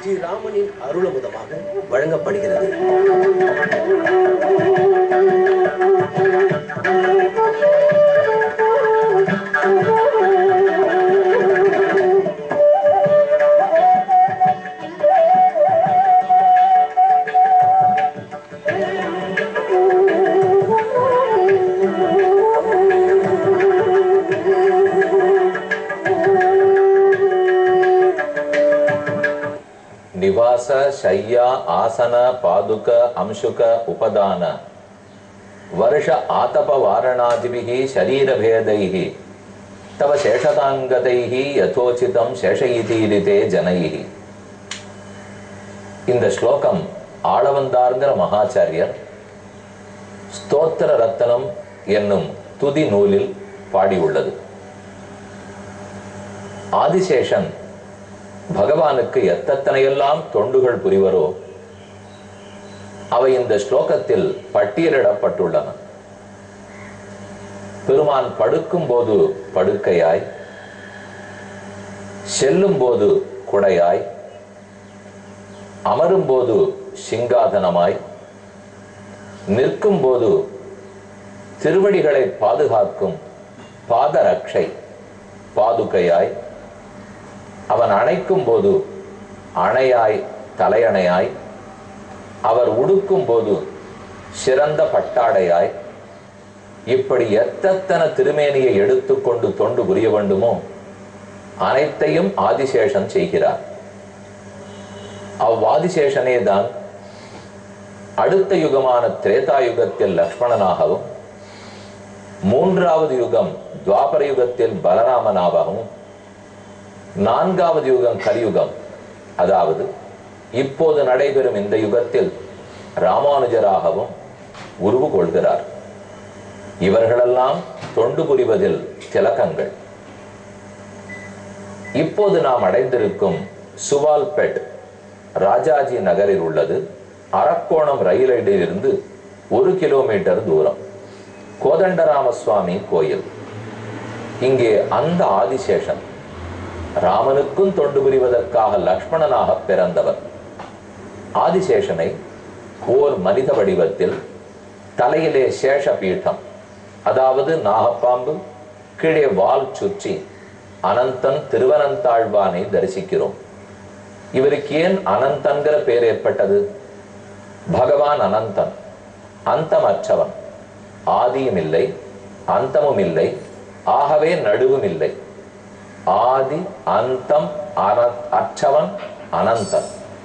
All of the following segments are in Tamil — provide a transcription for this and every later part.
ஸ்ரீராமனின் அருளமுதமாக வழங்கப்படுகிறது ನಿವಾಸ ಶಯ್ಯ ಆಸನ ಪಾದುಕ ಅಂಶುಕ ಉಪದಾನ ವರ್ಷ ಆತಪ ವಾರಣಾದಿಭಿಃ ಶರೀರಭೇದೈಃ ತವ ಶೇಷತಾಂಗತೈಃ ಯಥೋಚಿತಂ ಶೇஷயிதீரிதே ஜனைः இந்த ஸ்லோகம் ஆளவந்தார்ங்கிற மகாச்சாரியர் ஸ்தோத்திர ரத்தனம் என்னும் துதி நூலில் பாடியுள்ளது ஆதிசேஷன் பகவானுக்கு எத்தனையெல்லாம் தொண்டுகள் புரிவரோ அவை இந்த ஸ்லோகத்தில் பட்டியலிடப்பட்டுள்ளன பெருமான் படுக்கும் போது படுக்கையாய் செல்லும் போது குடையாய் அமரும் போது சிங்காதனமாய் நிற்கும் போது திருவடிகளை பாதுகாக்கும் பாதரட்சை பாதுகையாய் அவன் அணைக்கும் போது அணையாய் தலையணையாய் அவர் உடுக்கும் போது சிறந்த பட்டாடையாய் இப்படி எத்தத்தன திருமேனியை எடுத்துக்கொண்டு தொண்டு புரிய வேண்டுமோ அனைத்தையும் ஆதிசேஷன் செய்கிறார் அவ்வாதிசேஷனே தான் அடுத்த யுகமான திரேதா யுகத்தில் லக்ஷ்மணனாகவும் மூன்றாவது யுகம் துவாபர யுகத்தில் பலராமனாகவும் நான்காவது யுகம் கலியுகம் அதாவது இப்போது நடைபெறும் இந்த யுகத்தில் ராமானுஜராகவும் உருவு கொள்கிறார் இவர்களெல்லாம் தொண்டு புரிவதில் திலக்கங்கள் இப்போது நாம் அடைந்திருக்கும் சுவால்பெட் ராஜாஜி நகரில் உள்ளது அரக்கோணம் ரயிலில் இருந்து ஒரு கிலோமீட்டர் தூரம் கோதண்டராம சுவாமி கோயில் இங்கே அந்த ஆதிசேஷன் ராமனுக்கும் தொண்டு புரிவதற்காக லக்ஷ்மணனாக பிறந்தவர் ஆதிசேஷனை ஓர் மனித வடிவத்தில் தலையிலே சேஷ பீഠம் அதாவது நாகப்பாம்பு கீழே வால் சுற்றி அனந்தன் திருவனந்தாழ்வானை தரிசிக்கிறோம் இவருக்கு ஏன் அனந்தன்கிற பெயர் ஏற்பட்டது பகவான் அனந்தன் அந்தமற்றவன் ஆதியும் இல்லை அந்தமும் இல்லை ஆகவே நடுவும் இல்லை ஆதி அந்தம் அன- அற்றவன் அனந்தன்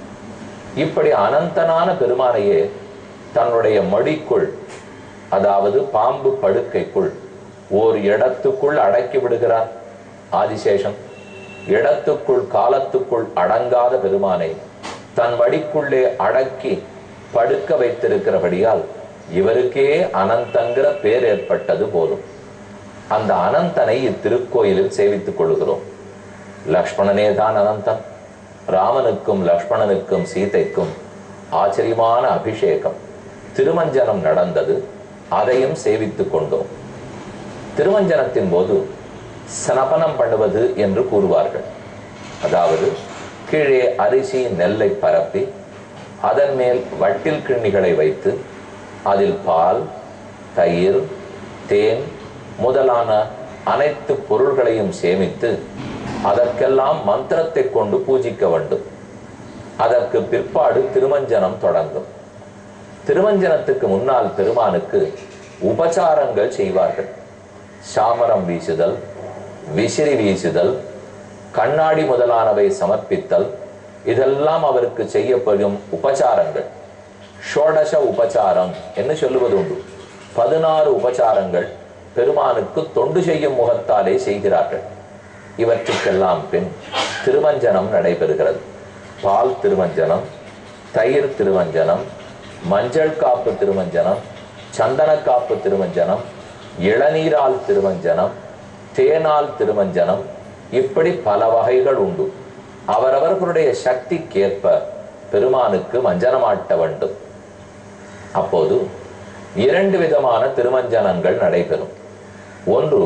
இப்படி அனந்தனான பெருமானையே தன்னுடைய மடிக்குள் அதாவது பாம்பு படுக்கைக்குள் ஓர் இடத்துக்குள் அடக்கி விடுகிறார் ஆதிசேஷன் இடத்துக்குள் காலத்துக்குள் அடங்காத பெருமானை தன் மடிக்குள்ளே அடக்கி படுக்க வைத்திருக்கிறபடியால் இவருக்கே அனந்தங்கிற பேர் ஏற்பட்டது போலும் அந்த அனந்தனை இத்திருக்கோயிலில் சேவித்துக் கொள்கிறோம் லக்ஷ்மணனே தான் அனந்தன் ராமனுக்கும் லக்ஷ்மணனுக்கும் சீதைக்கும் ஆச்சரியமான அபிஷேகம் திருமஞ்சனம் நடந்தது அதையும் சேவித்துக் கொண்டோம் திருமஞ்சனத்தின் போது சனபனம் பண்ணுவது என்று கூறுவார்கள் அதாவது கீழே அரிசி நெல்லை பரப்பி அதன் மேல் வட்டில் கிண்ணிகளை வைத்து அதில் பால் தயிர் தேன் முதலான அனைத்து பொருள்களையும் சேமித்து அதற்கெல்லாம் மந்திரத்தை கொண்டு பூஜிக்க வேண்டும் அதற்கு பிற்பாடு திருமஞ்சனம் தொடங்கும் திருமஞ்சனத்துக்கு முன்னால் பெருமானுக்கு உபசாரங்கள் செய்வார்கள் சாமரம் வீசுதல் விசிறி வீசுதல் கண்ணாடி முதலானவை சமர்ப்பித்தல் இதெல்லாம் அவருக்கு செய்யப்படும் உபசாரங்கள் ஷோடச உபசாரம் என்று சொல்லுவது உண்டு பதினாறு உபசாரங்கள் பெருமானுக்கு தொண்டு செய்யும் முகத்தாலே செய்கிறார்கள் இவற்றுக்கெல்லாம் பின் திருமஞ்சனம் நடைபெறுகிறது பால் திருமஞ்சனம் தயிர் திருமஞ்சனம் மஞ்சள் காப்பு திருமஞ்சனம் சந்தன காப்பு திருமஞ்சனம் இளநீரால் திருமஞ்சனம் தேனால் திருமஞ்சனம் இப்படி பல வகைகள் உண்டு அவரவர்களுடைய சக்திக்கேற்ப பெருமானுக்கு மஞ்சனமாட்ட வேண்டும் அப்போது இரண்டு விதமான திருமஞ்சனங்கள் நடைபெறும் ஒன்று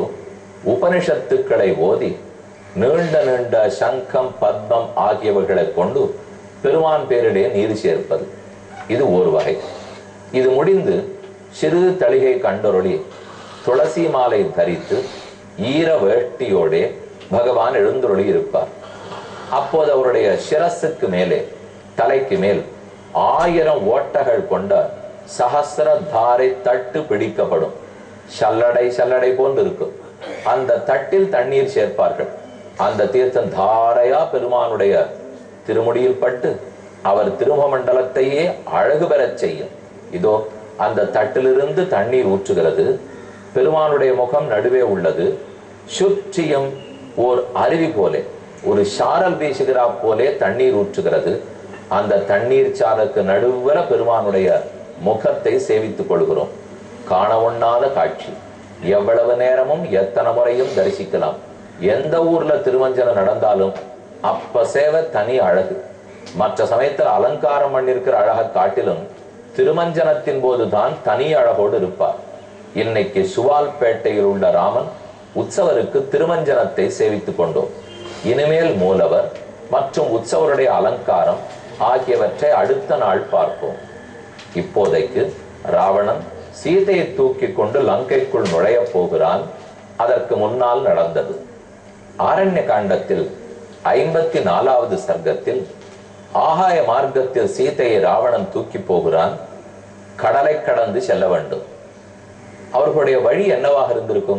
உபனிஷத்துக்களை ஓதி நீண்ட நீண்ட சங்கம் பத்மம் ஆகியவைகளை கொண்டு பெருமான் பேரிலே நீர் சேர்ப்பது இது ஒரு வகை இது முடிந்து சிறு தளிகை கண்டொருளி துளசி மாலை தரித்து ஈர வேட்டியோடே பகவான் எழுந்தொருளி இருப்பார் அப்போது அவருடைய சிரசுக்கு மேலே தலைக்கு மேல் ஆயிரம் ஓட்டகள் கொண்ட சஹஸ்ர தாரை தட்டு பிடிக்கப்படும் சல்லடை சல்லடை போன்று இருக்கும் அந்த தட்டில் தண்ணீர் சேர்ப்பார்கள் அந்த தீர்த்தம் தாரையா பெருமானுடைய திருமுடியில் பட்டு அவர் திருமமண்டலத்தையே அழகு பெறச் செய்யும் இதோ அந்த தட்டிலிருந்து தண்ணீர் ஊற்றுகிறது பெருமானுடைய முகம் நடுவே உள்ளது சுற்றியும் ஓர் அருவி போலே ஒரு சாரல் வீசுகிறா போலே தண்ணீர் ஊற்றுகிறது அந்த தண்ணீர் சாருக்கு நடுவர பெருமானுடைய முகத்தை சேவித்துக் கொள்கிறோம் காண உண்ணாத காட்சி எவ்வளவு நேரமும் எத்தனை முறையும் தரிசிக்கலாம் எந்த ஊர்ல திருமஞ்சனம் நடந்தாலும் அப்ப சேவை தனி அழகு மற்ற சமயத்தில் அலங்காரம் பண்ணிருக்கிற அழகை காட்டிலும் திருமஞ்சனத்தின் போதுதான் தனி அழகோடு இருப்பார் இன்னைக்கு சுவால்பேட்டையில் உள்ள ராமன் உற்சவருக்கு திருமஞ்சனத்தை சேவித்துக் கொண்டோம் இனிமேல் மூலவர் மற்றும் உற்சவருடைய அலங்காரம் ஆகியவற்றை அடுத்த நாள் பார்ப்போம் இப்போதைக்கு ராவணன் சீதையை தூக்கி கொண்டு லங்கைக்குள் நுழையப் போகிறான் அதற்கு முன்னால் நடந்தது ஆரண்ய காண்டத்தில் ஐம்பத்தி நாலாவது சர்க்கத்தில் ஆகாய மார்க்கத்தில் சீதையை ராவணன் தூக்கி போகிறான் கடலை கடந்து செல்ல வேண்டும் அவர்களுடைய வழி என்னவாக இருந்திருக்கும்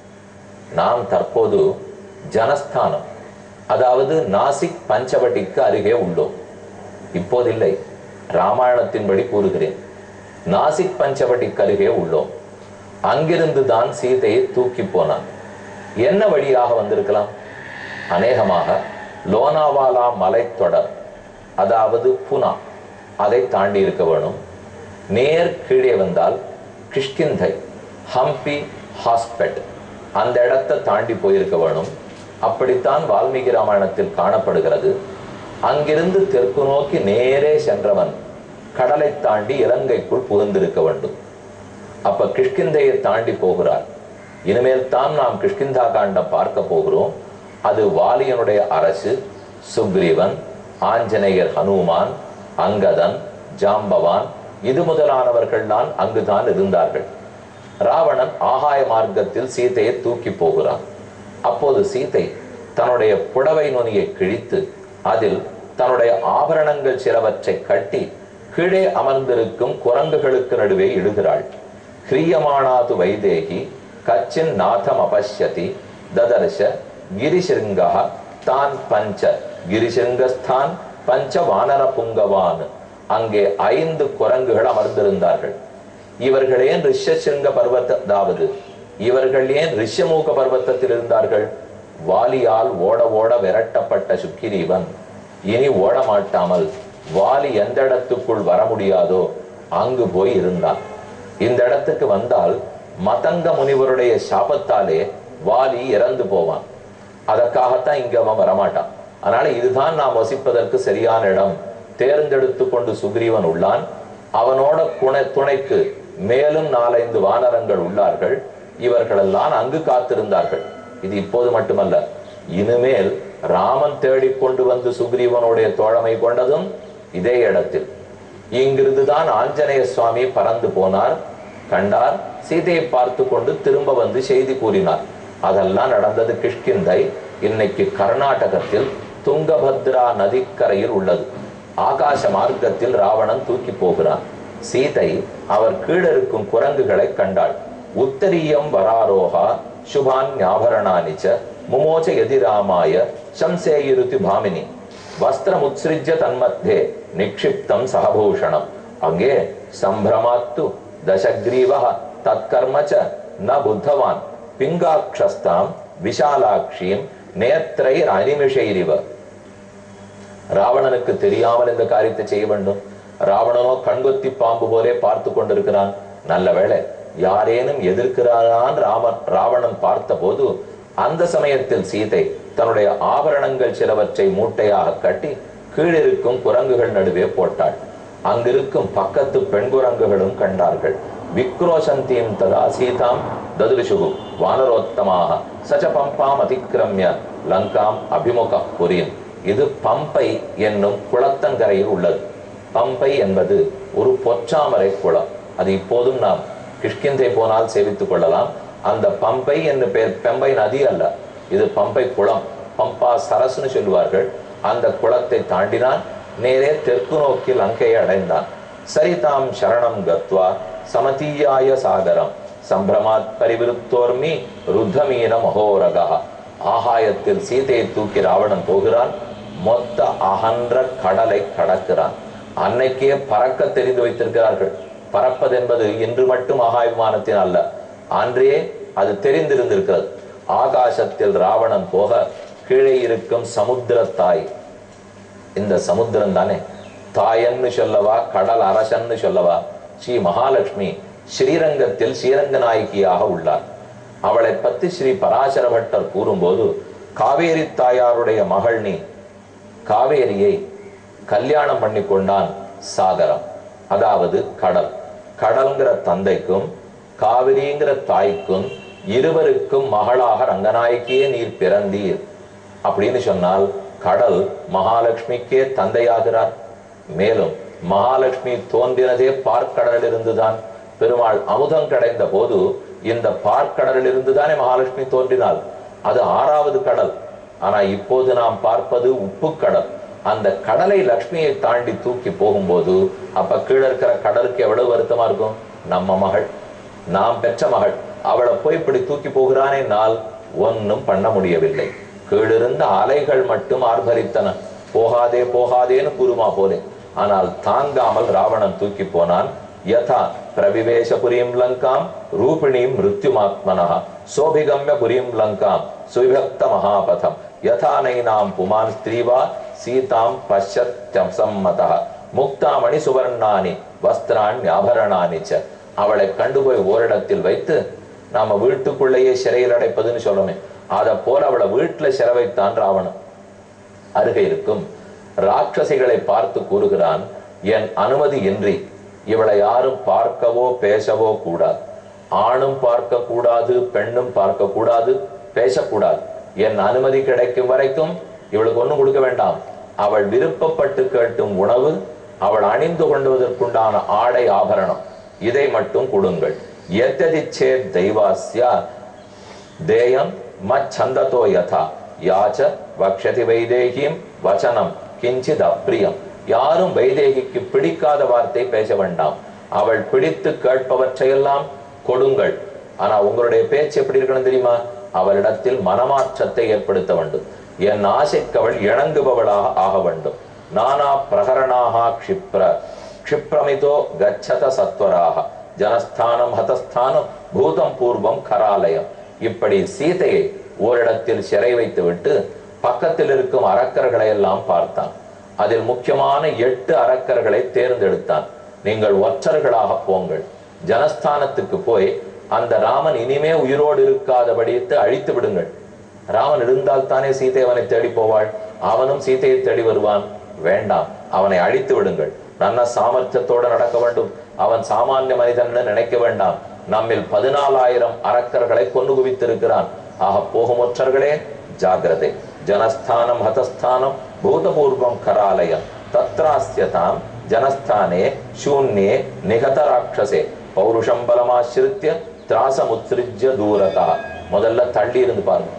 நாம் தற்போது ஜனஸ்தானம் அதாவது நாசிக் பஞ்சவட்டிக்கு அருகே உள்ளோம் இப்போதில்லை ராமாயணத்தின்படி கூறுகிறேன் நாசிக் பஞ்சவட்டிக்கு அருகே உள்ளோம் அங்கிருந்து தான் சீதையை தூக்கி போனான் என்ன வழியாக வந்திருக்கலாம் அநேகமாக லோனாவாலா மலைத்தொடர் அதாவது புனா அதை தாண்டி இருக்க வேணும் நேர் கீழே வந்தால் கிஷ்கிந்தை ஹம்பி ஹாஸ்பெட் அந்த இடத்தை தாண்டி போயிருக்க வேணும் அப்படித்தான் வால்மீகி ராமாயணத்தில் காணப்படுகிறது அங்கிருந்து தெற்கு நோக்கி நேரே சென்றவன் கடலை தாண்டி இலங்கைக்குள் புகுந்திருக்க வேண்டும் அப்ப கிஷ்கிந்தையை தாண்டி போகிறார் இனிமேல் தான் நாம் கிஷ்கிந்தா காண்டம் பார்க்க போகிறோம் அது வாலியனுடைய அரசு சுக்ரீவன் ஆஞ்சநேயர் ஹனுமான் அங்கதன் ஜாம்பவான் இது முதலானவர்கள் தான் அங்குதான் இருந்தார்கள் ராவணன் ஆகாய மார்க்கத்தில் சீதையை தூக்கி போகிறான் அப்போது சீதை தன்னுடைய புடவை நுனியை கிழித்து அதில் தன்னுடைய ஆபரணங்கள் சிலவற்றை கட்டி கீழே அமர்ந்திருக்கும் குரங்குகளுக்கு நடுவே இடுகிறாள் கிரியமானாது வைதேகி கச்சின் நாதம் அபஷ்யதி ததர்ஷ கிரிசிருங்கா தான் பஞ்ச கிரிசிருங்கஸ்தான் பஞ்ச வானர புங்கவான் அங்கே ஐந்து குரங்குகள் அமர்ந்திருந்தார்கள் இவர்கள் ஏன் ரிஷசிருங்க பர்வத்த அதாவது இவர்கள் ஏன் ரிஷமூக பர்வத்தத்தில் இருந்தார்கள் வாலியால் ஓட ஓட விரட்டப்பட்ட சுக்கிரீவன் இனி ஓட மாட்டாமல் வாலி எந்த இடத்துக்குள் வர முடியாதோ அங்கு போய் இருந்தான் இந்த இடத்துக்கு வந்தால் மதங்க முனிவருடைய சாபத்தாலே வாலி இறந்து போவான் அதற்காகத்தான் இங்க அவன் வரமாட்டான் அதனால இதுதான் நாம் வசிப்பதற்கு சரியான இடம் தேர்ந்தெடுத்து கொண்டு சுக்ரீவன் உள்ளான் அவனோட குணை துணைக்கு மேலும் நாலைந்து வானரங்கள் உள்ளார்கள் இவர்களெல்லாம் அங்கு காத்திருந்தார்கள் இது இப்போது மட்டுமல்ல இனிமேல் ராமன் தேடிக் கொண்டு வந்து சுக்ரீவனுடைய தோழமை கொண்டதும் இதே இடத்தில் இங்கிருந்துதான் ஆஞ்சநேய சுவாமி பறந்து போனார் கண்டார் சீதையை பார்த்து கொண்டு திரும்ப வந்து செய்தி கூறினார் அதெல்லாம் நடந்தது கிஷ்கிந்தை இன்னைக்கு கர்நாடகத்தில் துங்கபத்ரா நதிக்கரையில் உள்ளது ஆகாச மார்க்கத்தில் ராவணன் தூக்கி போகிறான் சீதை அவர் கீழிருக்கும் குரங்குகளை கண்டாள் உத்தரீயம் வராரோகா சுபான் ஞாபரணானிச்ச முமோச்ச எதிராமாய சம்சேயிருதி பாமினி வஸ்திரமுத்ஸ்ரிஜ்ய தன்மத்தே நிக்ஷிப்தம் சகபூஷணம் அங்கே சம்பிரமாத்து தசக்ரீவ தற்கர்ம ச ந புத்தவான் பிங்காட்சஸ்தாம் விஷாலாட்சியும் நேத்திரை அனிமிஷைரிவ ராவணனுக்கு தெரியாமல் இந்த காரியத்தை செய்ய வேண்டும் ராவணனோ கண்கொத்தி பாம்பு போலே பார்த்து கொண்டிருக்கிறான் நல்ல வேளை யாரேனும் எதிர்க்கிறாரான் ராமன் ராவணன் பார்த்தபோது அந்த சமயத்தில் சீதை தன்னுடைய ஆபரணங்கள் சிலவற்றை மூட்டையாக கட்டி கீழிருக்கும் குரங்குகள் நடுவே போட்டாள் அங்கிருக்கும் பக்கத்து பெண் குரங்குகளும் கண்டார்கள் விக்ரோசந்தீம் ததா சீதாம் ததுருஷுகு வானரோத்தமாக சச்ச பம்பாம் அதிக்கிரமிய லங்காம் அபிமுக புரியும் இது பம்பை என்னும் குளத்தங்கரையில் உள்ளது பம்பை என்பது ஒரு பொற்றாமரை குளம் அது இப்போதும் நாம் கிஷ்கிந்தை போனால் சேவித்துக் கொள்ளலாம் அந்த பம்பை என்று பெயர் பம்பை நதி அல்ல இது பம்பை குளம் பம்பா சரஸ்னு சொல்லுவார்கள் அந்த குளத்தை தாண்டினான் நேரே தெற்கு நோக்கி லங்கையை அடைந்தான் சரிதாம் சரணம் கத்வா சமதீயாய சாகரம் சம்பிரமாத் பரிவிருத்தோர்மி ருத்தமீன மகோரகா ஆகாயத்தில் சீதையை தூக்கி ராவணன் போகிறான் மொத்த அகன்ற கடலை கடக்கிறான் அன்னைக்கே பறக்க தெரிந்து வைத்திருக்கிறார்கள் பறப்பது என்பது இன்று மட்டும் ஆகாய விமானத்தின் அல்ல அன்றே அது தெரிந்திருந்திருக்கிறது ஆகாசத்தில் ராவணன் போக கீழே இருக்கும் சமுத்திர தாய் இந்த சமுத்திரம் தானே தாயன்னு சொல்லவா கடல் அரசன்னு சொல்லவா ஸ்ரீ மகாலட்சுமி ஸ்ரீரங்கத்தில் ஸ்ரீரங்க நாயகியாக உள்ளார் அவளை பத்தி ஸ்ரீ பராசர பட்டர் கூறும்போது காவேரி தாயாருடைய மகள் நீ காவேரியை கல்யாணம் பண்ணி கொண்டான் சாகரம் அதாவது கடல் கடல்ங்கிற தந்தைக்கும் காவிரிங்கிற தாய்க்கும் இருவருக்கும் மகளாக ரங்கநாயகியே நீர் பிறந்தீர் அப்படின்னு சொன்னால் கடல் மகாலட்சுமிக்கே தந்தையாகிறார் மேலும் மகாலட்சுமி தோன்றினதே பார்க்கடலில் இருந்துதான் பெருமாள் அமுதம் கடைந்த போது இந்த பார்க்கடலில் இருந்துதானே மகாலட்சுமி தோன்றினாள் அது ஆறாவது கடல் ஆனா இப்போது நாம் பார்ப்பது உப்பு கடல் அந்த கடலை லக்ஷ்மியை தாண்டி தூக்கி போகும்போது அப்ப கீழே இருக்கிற கடலுக்கு எவ்வளவு வருத்தமா இருக்கும் நம்ம மகள் நாம் பெற்ற மகள் அவளை போய் இப்படி தூக்கி போகிறானே நாள் ஒன்னும் பண்ண முடியவில்லை கீழிருந்த அலைகள் மட்டும் ஆர்ப்பரித்தன போகாதே போகாதேன்னு கூறுமா போலே ஆனால் தாங்காமல் ராவணன் தூக்கி போனான் யதா பிரவிவேஷ புரீம் லங்காம் ரூபிணீம் மிருத்யுமாத்மனா சோபிகம்ய புரீம் லங்காம் சுவிபக்த மகாபதம் யதா நைனாம் புமான் ஸ்திரீவா சீதாம் பஷ்யத்யம் சம்மதா முக்தாமணி சுவர்ணானி வஸ்திராணி ஆபரணானி ச அவளை கண்டு போய் ஓரிடத்தில் வைத்து நாம வீட்டுக்குள்ளேயே சிறையில் அடைப்பதுன்னு சொல்றோமே அதை போல அவளை வீட்டுல சிறை வைத்தான் ராவணன் அருகே இருக்கும் ராட்சசிகளை பார்த்து கூறுகிறான் என் அனுமதி இன்றி இவளை யாரும் பார்க்கவோ பேசவோ கூடாது ஆணும் பார்க்க கூடாது பெண்ணும் பார்க்க கூடாது பேசக்கூடாது என் அனுமதி கிடைக்கும் வரைக்கும் இவளுக்கு ஒண்ணும் கொடுக்க வேண்டாம் அவள் விருப்பப்பட்டு கேட்டும் உணவு அவள் அணிந்து கொண்டுவதற்குண்டான ஆடை ஆபரணம் இதை மட்டும் கொடுங்கள் எத்ததிச்சே தெய்வாஸ்யா தேயம் மச்சந்ததோ யதா யாச்ச வக்ஷதி வைதேகியும் வச்சனம் கிஞ்சித் அப்பிரியம் யாரும் வைதேகிக்கு பிடிக்காத வார்த்தை பேச வேண்டாம் அவள் பிடித்து கேட்பவற்றையெல்லாம் கொடுங்கள் ஆனா உங்களுடைய பேச்சு எப்படி இருக்கணும் தெரியுமா அவளிடத்தில் மனமாற்றத்தை ஏற்படுத்த வேண்டும் என் ஆசைக்கு அவள் இணங்குபவளாக ஆக வேண்டும் நானா பிரகரணாக க்ஷிப்ர க்ஷிப்ரமிதோ கச்சத சத்வராக ஜனஸ்தானம் ஹதஸ்தானம் பூதம் பூர்வம் கராலயம் இப்படி சீதையை ஓரிடத்தில் சிறை வைத்து விட்டு பக்கத்தில் இருக்கும் அரக்கர்களை எல்லாம் பார்த்தான் அதில் முக்கியமான எட்டு அரக்கர்களை தேர்ந்தெடுத்தான் நீங்கள் ஒற்றர்களாக போங்கள் ஜனஸ்தானத்துக்கு போய் அந்த ராமன் இனிமே உயிரோடு இருக்காதபடித்து அழித்து விடுங்கள் ராமன் இருந்தால் தானே சீதை அவனை தேடி போவாள் அவனும் சீதையை தேடி வருவான் வேண்டாம் அவனை அழித்து விடுங்கள் நல்ல சாமர்த்தியத்தோடு நடக்க வேண்டும் அவன் சாமானிய மனிதன் நினைக்க வேண்டாம் நம்மில் பதினாலாயிரம் அரக்கர்களை கொண்டு குவித்திருக்கிறான் ஆக போகும் ஒற்றர்களே ஜாகிரதை ஜனஸ்தானம் ஹதஸ்தானம் பூதபூர்வம் கராலயம் தத்ராஸ்யதாம் ஜனஸ்தானே சூன்யே நிகத ராட்சசே பௌருஷம் பலமாசிரித்திய திராசமுத்ரிஜ்ய தூரதா முதல்ல தள்ளி இருந்து பாருங்க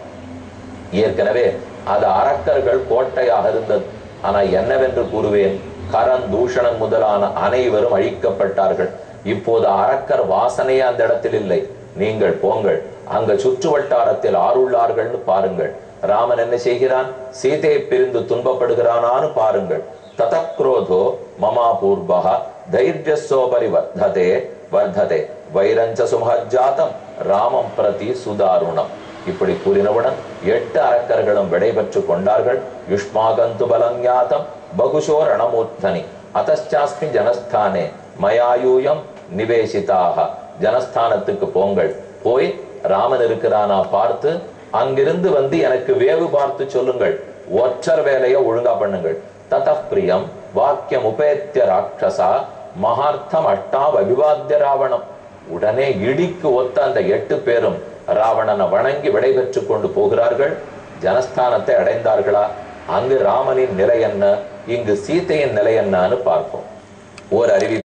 ஏற்கனவே அது அரக்கர்கள் கோட்டையாக இருந்தது ஆனா என்னவென்று கூறுவேன் கரன் தூஷணன் முதலான அனைவரும் அழிக்கப்பட்டார்கள் இப்போது அரக்கர் வாசனையே அந்த இடத்தில் இல்லை நீங்கள் போங்கள் அங்க சுற்று வட்டாரத்தில் ஆறுள்ளார்கள்னு பாருங்கள் ராமன் என்ன செய்கிறான் சீதையை பிரிந்து துன்பப்படுகிறானான்னு பாருங்கள் ததக்ரோதோ மமா பூர்வக தைரியசோபரி வர்த்ததே வர்த்ததே வைரஞ்ச சுமஹஜாத்தம் ராமம் பிரதி சுதாருணம் இப்படி கூறினவுடன் எட்டு அரக்கர்களும் விடைபெற்று கொண்டார்கள் யுஷ்மாகந்து பலஞாத்தம் பகுஷோ ரணமூர்த்தனி அதச்சாஸ்மி ஜனஸ்தானே மயாயூயம் நிவேசிதாக ஜனஸ்தானத்துக்கு போங்கள் போய் ராமன் இருக்கிறானா பார்த்து அங்கிருந்து வந்து எனக்கு வேவு பார்த்து சொல்லுங்கள் ஒற்றர் வேலையை ஒழுங்கா பண்ணுங்கள் ததப்பிரியம் வாக்கியம் உபேத்திய ராட்சசா மகார்த்தம் அட்டாவ் அபிவாத்திய ராவணம் உடனே இடிக்கு ஒத்த அந்த எட்டு பேரும் ராவணனை வணங்கி விடைபெற்று கொண்டு போகிறார்கள் ஜனஸ்தானத்தை அடைந்தார்களா அங்கு ராமனின் நிலை என்ன இங்கு சீதையின் நிலை என்னன்னு பார்ப்போம் ஓர் அறிவிப்பு